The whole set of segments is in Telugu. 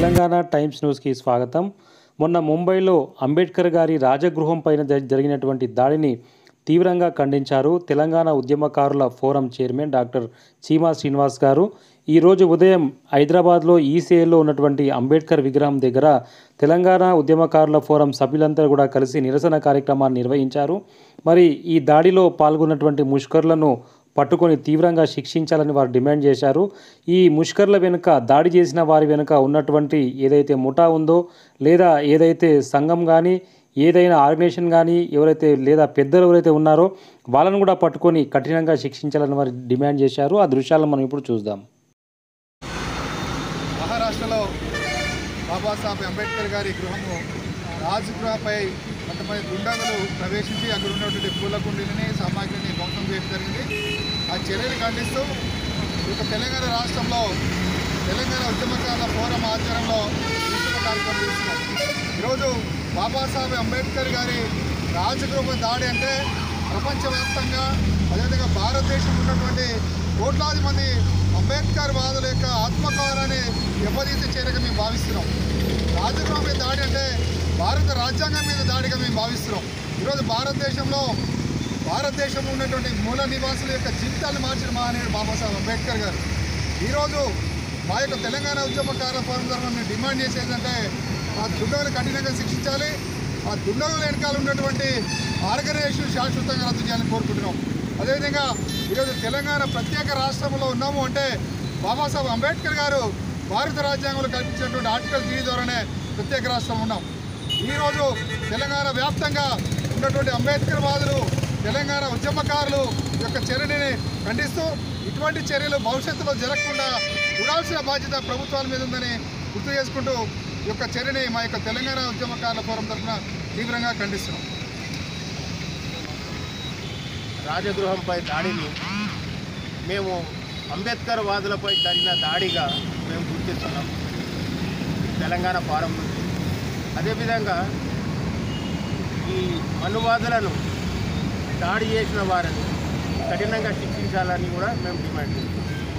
తెలంగాణ టైమ్స్ న్యూస్కి స్వాగతం మొన్న ముంబైలో అంబేద్కర్ గారి రాజగృహం పైన జ- జరిగినటువంటి దాడిని తీవ్రంగా ఖండించారు తెలంగాణ ఉద్యమకారుల forum chairman doctor Cheema Srinivas garu ఈరోజు ఉదయం హైదరాబాద్లో ఈసీఏలో ఉన్నటువంటి అంబేద్కర్ విగ్రహం దగ్గర తెలంగాణ ఉద్యమకారుల ఫోరం సభ్యులంతా కూడా కలిసి నిరసన కార్యక్రమాన్ని నిర్వహించారు మరి ఈ దాడిలో పాల్గొన్నటువంటి ముష్కర్లను పట్టుకొని తీవ్రంగా శిక్షించాలని వారు డిమాండ్ చేశారు ఈ ముష్కర్ల వెనుక దాడి చేసిన వారి వెనుక ఉన్నటువంటి ఏదైతే ముఠా ఉందో లేదా ఏదైతే సంఘం కానీ ఏదైనా ఆర్గనైజేషన్ కానీ ఎవరైతే లేదా పెద్దలు ఎవరైతే ఉన్నారో వాళ్ళను కూడా పట్టుకొని కఠినంగా శిక్షించాలని వారు డిమాండ్ చేశారు ఆ దృశ్యాలను మనం ఇప్పుడు చూద్దాం మహారాష్ట్రలో బాబాసాహెబ్ అంబేద్కర్ గారి గృహము రాజగృహపై కొంతమంది గుండాగులు ప్రవేశించి అక్కడ ఉన్నటువంటి పూల కుండీలని సామాగ్రిని ధ్వంసం చేయడం జరిగింది ఆ చర్యలు ఖండిస్తూ ఇక తెలంగాణ రాష్ట్రంలో తెలంగాణ ఉద్యమకారుల ఫోరం ఆధ్వర్యంలో నిరసన కార్యక్రమం చేస్తున్నాం ఈరోజు బాబాసాహెబ్ అంబేద్కర్ గారి రాజగృహ దాడి అంటే ప్రపంచవ్యాప్తంగా అదేవిధంగా భారతదేశంలో ఉన్నటువంటి కోట్లాది మంది అంబేద్కర్ వాదుల యొక్క ఆత్మగౌరవాన్ని దెబ్బతీసే చర్యగా మేము భావిస్తున్నాం రాజగృహం మీద దాడి అంటే భారత రాజ్యాంగం మీద దాడిగా మేము భావిస్తున్నాం ఈరోజు భారతదేశంలో భారతదేశంలో ఉన్నటువంటి మూల నివాసుల యొక్క జీవితాన్ని మార్చిన మహానీయుడు బాబాసాహెబ్ అంబేద్కర్ గారు ఈరోజు మా యొక్క తెలంగాణ ఉద్యమకార ఫోరం తరఫున మేము డిమాండ్ చేసేది అంటే ఆ దుండగులు కఠినంగా శిక్షించాలి ఆ దుండగుల వెనకాల ఉన్నటువంటి ఆర్గనైజేషన్ శాశ్వతంగా రద్దు చేయాలని కోరుకుంటున్నాం అదేవిధంగా ఈరోజు తెలంగాణ ప్రత్యేక రాష్ట్రంలో ఉన్నాము అంటే బాబాసాహెబ్ అంబేద్కర్ గారు భారత రాజ్యాంగంలో కల్పించినటువంటి ఆర్టికల్ త్రీ ద్వారానే ప్రత్యేక రాష్ట్రం ఉన్నాం ఈరోజు తెలంగాణ వ్యాప్తంగా ఉన్నటువంటి అంబేద్కర్ వాదులు తెలంగాణ ఉద్యమకారులు యొక్క చర్యని ఖండిస్తూ ఇటువంటి చర్యలు భవిష్యత్తులో జరగకుండా చూడాల్సిన బాధ్యత ప్రభుత్వాల మీద ఉందని గుర్తు చేసుకుంటూ ఈ యొక్క చర్యని మా యొక్క తెలంగాణ ఉద్యమకారుల ఫోరం తరఫున తీవ్రంగా ఖండిస్తున్నాం రాజగృహంపై దాడిని మేము అంబేద్కర్ వాదులపై జరిగిన దాడిగా మేము గుర్తిస్తున్నాం తెలంగాణ ఫారం నుంచి అదేవిధంగా ఈ మనువాదులను దాడి చేసిన వారిని కఠినంగా శిక్షించాలని కూడా మేము డిమాండ్ చేస్తున్నాం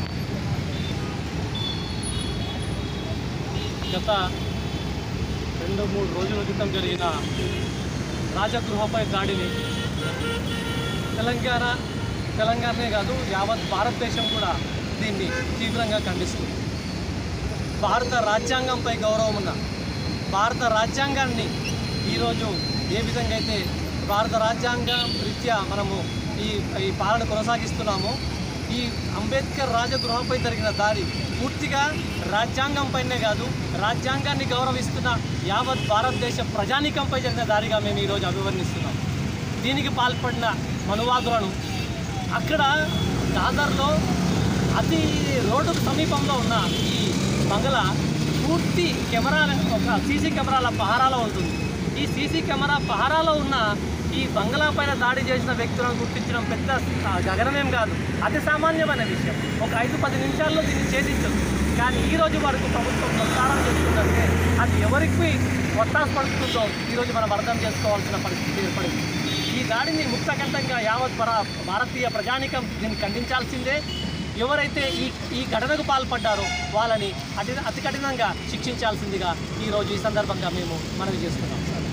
గత రెండు మూడు రోజుల క్రితం జరిగిన రాజగృహపై దాడిని తెలంగాణ తెలంగాణనే కాదు యావత్ భారతదేశం కూడా దీన్ని తీవ్రంగా ఖండిస్తుంది భారత రాజ్యాంగంపై గౌరవం ఉన్న భారత రాజ్యాంగాన్ని ఈరోజు ఏ విధంగా అయితే భారత రాజ్యాంగం రీత్యా మనము ఈ ఈ పాలన కొనసాగిస్తున్నామో ఈ అంబేద్కర్ రాజగృహంపై జరిగిన దాడి పూర్తిగా రాజ్యాంగంపైనే కాదు రాజ్యాంగాన్ని గౌరవిస్తున్న యావత్ భారతదేశ ప్రజానీకంపై జరిగిన దాడిగా మేము ఈరోజు అభివర్ణిస్తున్నాం దీనికి పాల్పడిన మనువాదులను అక్కడ దాదర్లో అతి రోడ్డుకు సమీపంలో ఉన్న ఈ బంగళా పూర్తి కెమెరా ఒక సీసీ కెమెరాల పహారాలో ఉంటుంది ఈ సీసీ కెమెరా పహారాలో ఉన్న ఈ బంగ్లా పైన దాడి చేసిన వ్యక్తులను గుర్తించడం పెద్ద ఆ, గగనమేం కాదు అతి సామాన్యమైన విషయం ఒక ఐదు పది నిమిషాల్లో దీన్ని ఛేదించదు కానీ ఈ రోజు వరకు ప్రభుత్వం ప్రచారం చేస్తుందంటే అది ఎవరికి ఒత్తాసు పడుతుందో ఈరోజు మనం అర్థం చేసుకోవాల్సిన పరిస్థితి ఏర్పడింది ఈ దాడిని ముక్తకంఠంగా యావత్ పర భారతీయ ప్రజానికం దీన్ని ఖండించాల్సిందే ఎవరైతే ఈ ఈ ఘటనకు పాల్పడ్డారో వాళ్ళని అతి అతి కఠినంగా శిక్షించాల్సిందిగా ఈరోజు ఈ సందర్భంగా మేము మనవి చేస్తున్నాం సార్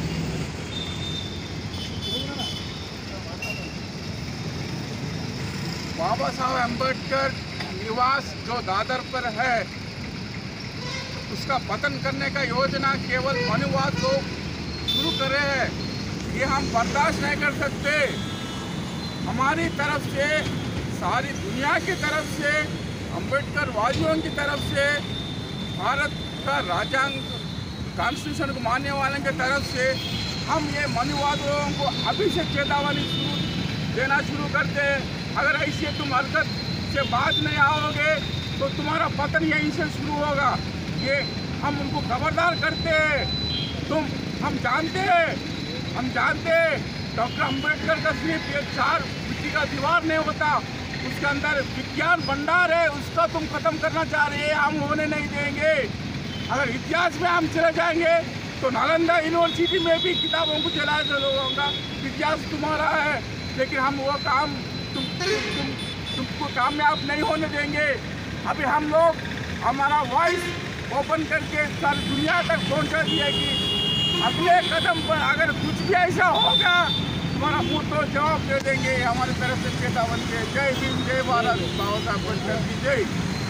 बाबा साहब अम्बेडकर निवास जो दादर पर है उसका पतन करने का योजना केवल मनुवाद लोग शुरू कर रहे हैं ये हम बर्दाश्त नहीं कर सकते हमारी तरफ से सारी दुनिया की तरफ से अम्बेडकर वादियों की तरफ से भारत का राजांग कॉन्स्टिट्यूशन को मानने वालों की तरफ से हम ये मनुवादियों को अभी से चेतावनी शुरू देना शुरू करते हैं अगर ऐसे तुम हरकत से बाज नहीं आओगे तो तुम्हारा पतन यहीं से शुरू होगा ये हम उनको खबरदार करते हैं तुम हम जानते हैं हम जानते हैं डॉक्टर अंबेडकर का सिर्फ ये चार मिट्टी का दीवार नहीं होता उसके अंदर विज्ञान भंडार है उसका तुम खत्म करना चाह रहे हैं हम होने नहीं देंगे अगर इतिहास में हम चले जाएंगे तो नालंदा यूनिवर्सिटी में भी किताबों को जलाया होगा इतिहास तुम्हारा है लेकिन हम वो काम तुम तुम तुमको कामयाब नहीं होने देंगे अभी हम लोग हमारा वॉइस ओपन करके सारी दुनिया तक पहुंचा दिया कि अगले कदम पर अगर कुछ भी ऐसा होगा हमारा मुंह तो जवाब दे देंगे ये हमारी तरफ से चेतावनी है जय भीम जय भारत बाबा साहब अम्बेडकर की जय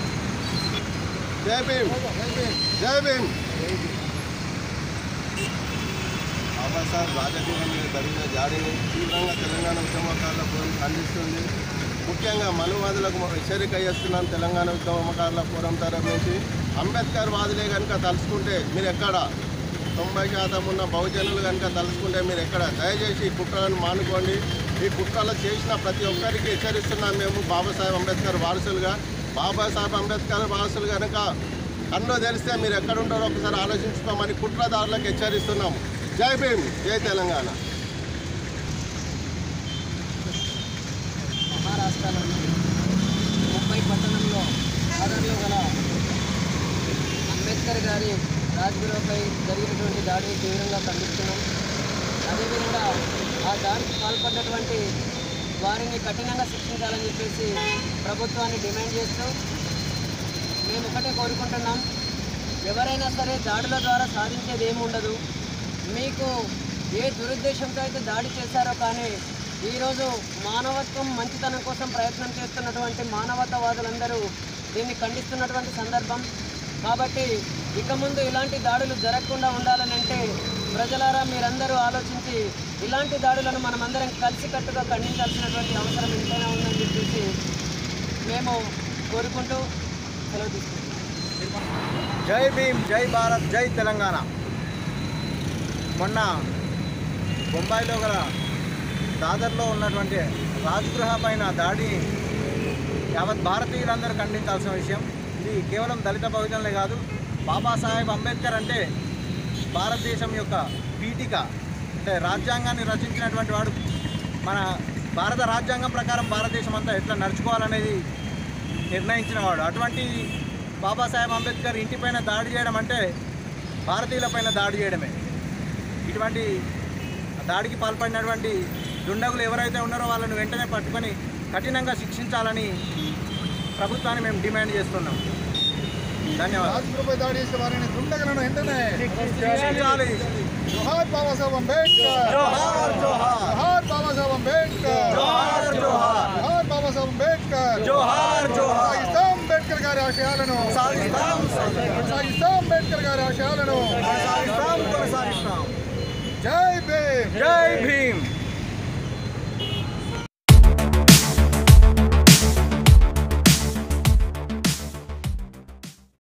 జై భీమ్ జై భీమ్ బాబాసాహెబ్ రాజకీయం మీద జరిగిన దాడిని తీవ్రంగా తెలంగాణ ఉద్యమకారుల ఫోరం ఖండిస్తుంది ముఖ్యంగా మనువాదులకు హెచ్చరిక చేస్తున్నాం తెలంగాణ ఉద్యమకారుల ఫోరం తరఫు నుంచి అంబేద్కర్ వాదులే కనుక తలుచుకుంటే మీరు ఎక్కడ తొంభై శాతం ఉన్న బహుజనులు కనుక తలుచుకుంటే మీరు ఎక్కడ దయచేసి ఈ కుట్రలను మానుకోండి ఈ కుట్రలు చేసిన ప్రతి ఒక్కరికి హెచ్చరిస్తున్నాం మేము బాబాసాహెబ్ అంబేద్కర్ వారసులుగా బాబాసాహెబ్ అంబేద్కర్ వారసులు కనుక కన్ను తెలిస్తే మీరు ఎక్కడ ఉంటారో ఒకసారి ఆలోచించుకోమని కుట్రదారులకు హెచ్చరిస్తున్నాం జై భీమ్ జై తెలంగాణ మహారాష్ట్రలోని ముంబై పట్టణంలో ఆర్డర్లో గల అంబేద్కర్ గారి రాజ్గురుపై జరిగినటువంటి దాడిని తీవ్రంగా ఖండిస్తున్నాం అదేవిధంగా ఆ దాడికి పాల్పడ్డటువంటి వారిని కఠినంగా శిక్షించాలని చెప్పేసి ప్రభుత్వాన్ని డిమాండ్ చేస్తూ మేము ఒకటే కోరుకుంటున్నాం ఎవరైనా సరే దాడుల ద్వారా సాధించేది ఏమి ఉండదు మీకు ఏ దురుద్దేశంతో అయితే దాడి చేశారో కానీ ఈరోజు మానవత్వం మంచితనం కోసం ప్రయత్నం చేస్తున్నటువంటి మానవతావాదులందరూ దీన్ని ఖండిస్తున్నటువంటి సందర్భం కాబట్టి ఇక ముందు ఇలాంటి దాడులు జరగకుండా ఉండాలనంటే ప్రజలారా మీరందరూ ఆలోచించి ఇలాంటి దాడులను మనమందరం కలిసికట్టుగా ఖండించాల్సినటువంటి అవసరం ఎంతైనా ఉందని చెప్పేసి మేము కోరుకుంటూ సెలవు తీసుకుంటున్నాం జై భీమ్ జై భారత్ జై తెలంగాణ మొన్న బొంబాయిలో గల దాదర్లో ఉన్నటువంటి రాజగృహ పైన దాడి యావత్ భారతీయులందరూ ఖండించాల్సిన విషయం ఇది కేవలం దళిత బహుజనులే కాదు బాబాసాహెబ్ అంబేద్కర్ అంటే భారతదేశం యొక్క పీఠిక అంటే రాజ్యాంగాన్ని రచించినటువంటి వాడు మన భారత రాజ్యాంగం ప్రకారం భారతదేశం అంతా ఎట్లా నడుచుకోవాలనేది నిర్ణయించిన వాడు అటువంటి బాబాసాహెబ్ అంబేద్కర్ ఇంటిపైన దాడి చేయడం అంటే భారతీయులపైన దాడి చేయడమే ఇటువంటి దాడికి పాల్పడినటువంటి దుండగులు ఎవరైతే ఉన్నారో వాళ్ళని వెంటనే పట్టుకొని కఠినంగా శిక్షించాలని ప్రభుత్వాన్ని మేము డిమాండ్ చేస్తున్నాం ధన్యవాదాలు రాజకీయపై దాడి చేసే వారిని దుండగలను వెంటనే శిక్షించాలి జోహార్ బాబాసాహెబ్ అంబేద్కర్ జోహార్ జోహార్ జోహార్ బాబాసాహెబ్ అంబేద్కర్ జోహార్ జోహార్ జోహార్ బాబాసాహెబ్ అంబేద్కర్ జోహార్ జోహార్ సాగిస్తాం అంబేద్కర్ గారి ఆశయాలను సాగిస్తాం సాగిస్తాం అంబేద్కర్ గారి ఆశయాలను కొనసాగిస్తాం కొనసాగిస్తాం జై భీమ్ జై భీమ్